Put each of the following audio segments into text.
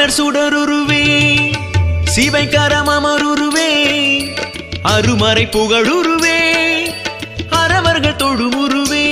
திருவளர் சுடருருவே சிவைக்கரம் அமருருவே அருமறை புகழுருவே அறவர்கள் தொழுமுருவே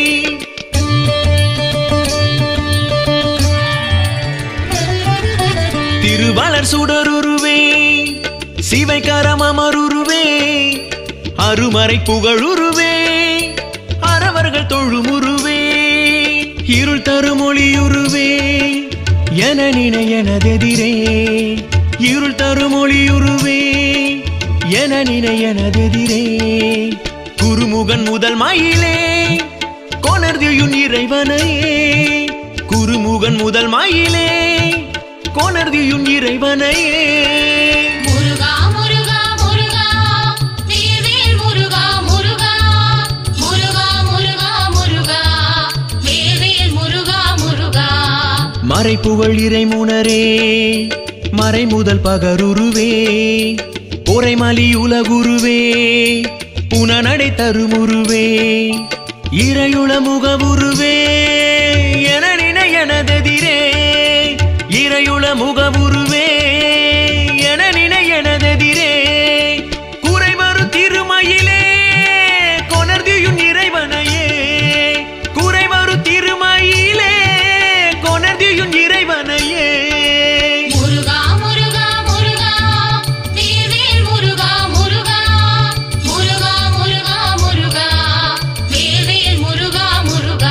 திருவளர் சுடருருவே சிவைக்கரம் அமருருவே அருமறை புகழுருவே அறவர்கள் தொழுமுருவே இருள் தருமொழியுருவே என நினை எனதெதிரே இருள் தருமொழியுருவே என நினை எனதெதிரே குருமுகன் முதல் மயிலே கொணர்தியுன் இறைவனையே குருமுகன் முதல் மயிலே கொணர்தியுன் இறைவனையே முருகா முருகா முருகா வேல்வேல் முருகா முருகா முருகா முருகா முருகா வேல்வேல் முருகா முருகா மறைப்புகழ் இறைமுனரே மறை முதல் பகருருவே பொறைமலி உலகுருவே புனநடை தருமுருவே இறையுள முகவுருவே என நினை எனதெதிரே இறையுள முகவுருவே என நினை எனதெதிரே குறைவரு திருமயிலே கொணர்தியுன் இறைவனையே குறைவரு திருமயிலே கொணர்தியுன் இறைவனையே முருகா முருகா முருகா வேல்வேல் முருகா முருகா முருகா முருகா முருகா வேல்வேல் முருகா முருகா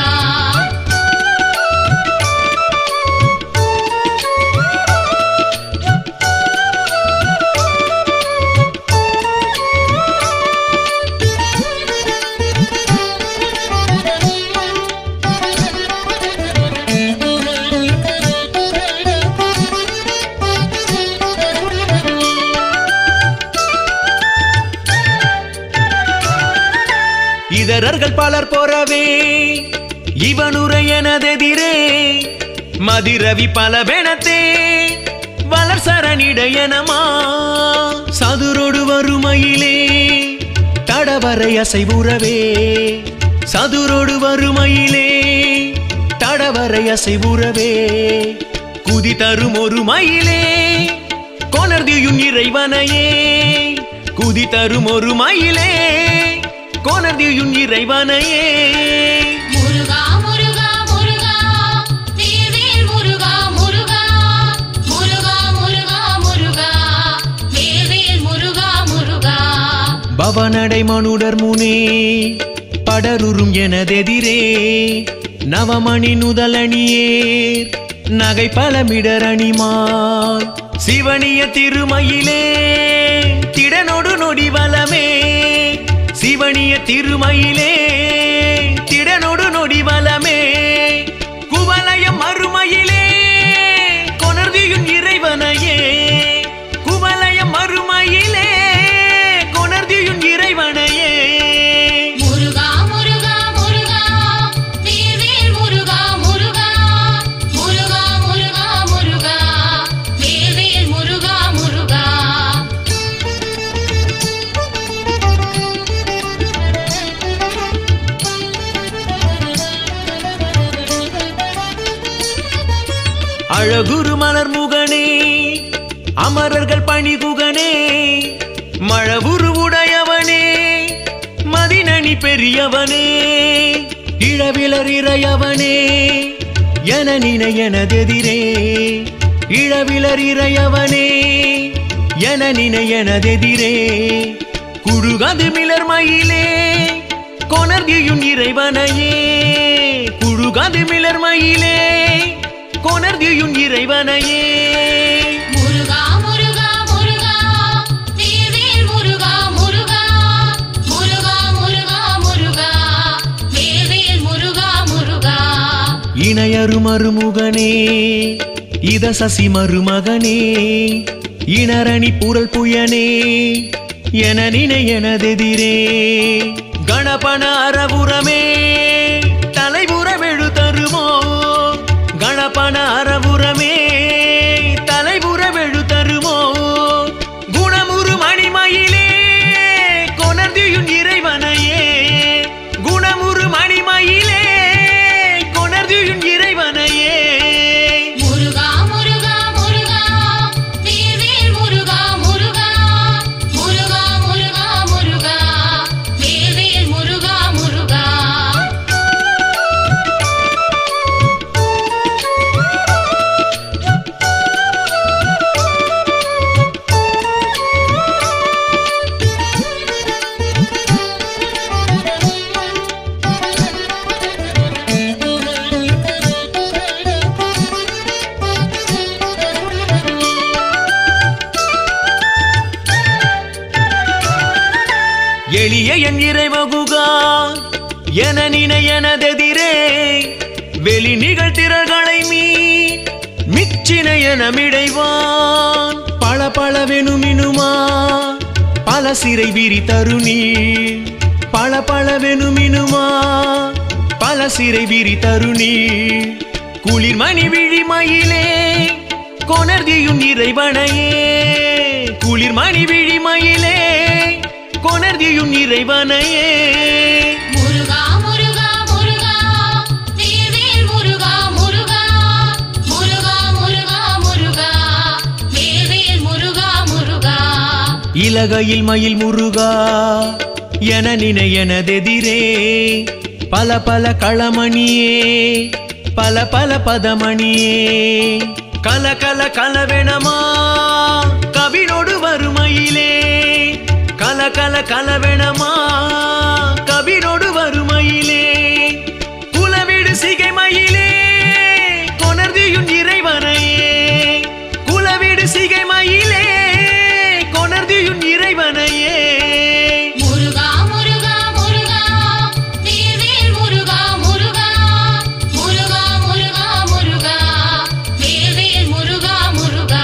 இதரர்கள் பலர் போறவே இவனுரை எனதெதிரே மதிரவி பல வெனத்தே வளர் சரணிடையனமா சதுரோடு வறுமையிலே தடவரை அசைவுறவே சதுரோடு வறுமையிலே தடவரை அசைவுறவே குதி தரும் ஒரு மயிலே கொணர்தியுன் இறைவனையே குதி தரும் ஒரு மயிலே கொணர்தியுன் இறைவனையே முருகா முருகா முருகா வேல்வேல் முருகா முருகா முருகா முருகா முருகா வேல்வேல் முருகா முருகா பவனடை மனுடர் முனே படருறும் எனதெதிரே நவமணி நுதலணியேர் நகை பலமிடர் அணிமால் சிவனிய திருமயிலே திடனொடு நொடி வலமே சிவனிய திருமயிலே திடனொடு நொடி வலமே குவலயம் மறுமையிலே கொணர்தியுன் இறைவனையே குவலயம் மறுமையிலே கொணர்தியுன் இறைவனையே முருகா முருகா முருகா வேல்வேல் முருகா முருகா முருகா முருகா முருகா வேல்வேல் முருகா முருகா அழகுரு மலர் முகனே அமரர்கள் பணிகுகனே மழவுரு உடையவனே மதினணி பெரியவனே இளவிலர் இறையவனே என நினை எனதெதிரே இளவிலர் இறையவனே என நினை எனதெதிரே குழுகது மிளர் மயிலே கொணர்தியுன் இறைவனையே குழுகது மிளர் மயிலே கொணர்தியுன் இறைவனையே முருகா முருகா முருகா வேல்வேல் முருகா முருகா முருகா முருகா முருகா வேல்வேல் முருகா முருகா இணையரு மருமுகனே இத சசி மருமகனே இணரணி புரள் புயனே என நினை எனதெதிரே கணபன அறவுரமே தலைபுறவெழு தருமோ கணபன அறவுரமே தலைபுறவெழு தருமோ குணமுறு மணிமயிலே கொணர்தியுன் இறைவனையே குணமுறு மணிமயிலே கொணர்தியுன் இறைவனையே முருகா முருகா முருகா நினையனதெதிரே வெளி நிகழ்த்திரள்களை மீ மிச்சின என மிடைவான் பல பலவெனுமினுமா பல சிறை விரி தருணி பல பலவெனுமினுமா பல சிறை விரி தருணி குளிர் மணி விழி மயிலே கொணர்தியும் இறைவனையே குளிர் மணி விழி மயிலே கொணர்தியும் இறைவனையே முருகா முருகா முருகா வேல்வேல் முருகா முருகா முருகா முருகா முருகா வேல்வேல் முருகா முருகா இலகையில் மயில் முருகா என நினையனதெதிரே பல பல களமணியே பல பல பதமணியே கல கல கலவெனமா கவினோடு வறுமையிலே கல கல கலவெனமா கவினோடு வறுமையிலே குலவிடு சிகை மயிலே கொணர்தியும் இறைவனையே குலவிடு சிகை மயிலே கொணர்தியும் இறைவனையே முருகா முருகா முருகா வேல்வேல் முருகா முருகா முருகா முருகா முருகா வேல்வேல் முருகா முருகா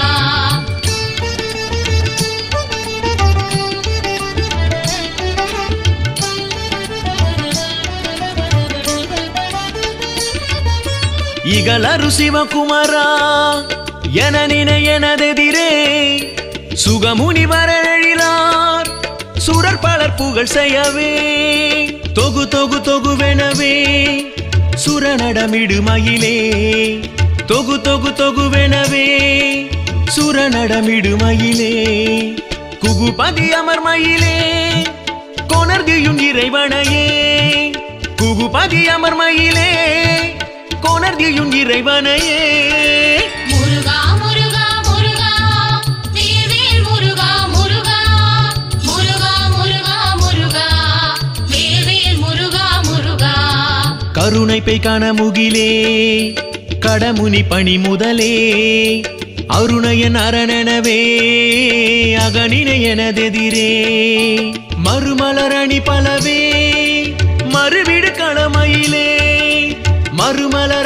இகலரு சிவகுமாரா என நினையனதெதிரே சுகமுனி வரழிலார் சுரர் பலர் புகழ் செய்யவே தொகு தொகு தொகுவெனவே சுரநடமிடு மயிலே தொகு தொகு தொகுவெனவே சுரநடமிடு மயிலே குகுபதி அமர் மயிலே கொணர்தியும் இறைவனையே குகுபதி அமர் மயிலே கொணர்தியும் இறைவனையே முருகா முருகா முருகா வேல்வேல் முருகா முருகா முருகா முருகா முருகா வேல்வேல் முருகா முருகா கருணை பெய் காண முகிலே கடமுனி பணி முதலே அருணையன் அரணனவே அகனினை எனதெதிரே மறுமலரணி பலவே மறுவிடு களமயிலே மறுமலர்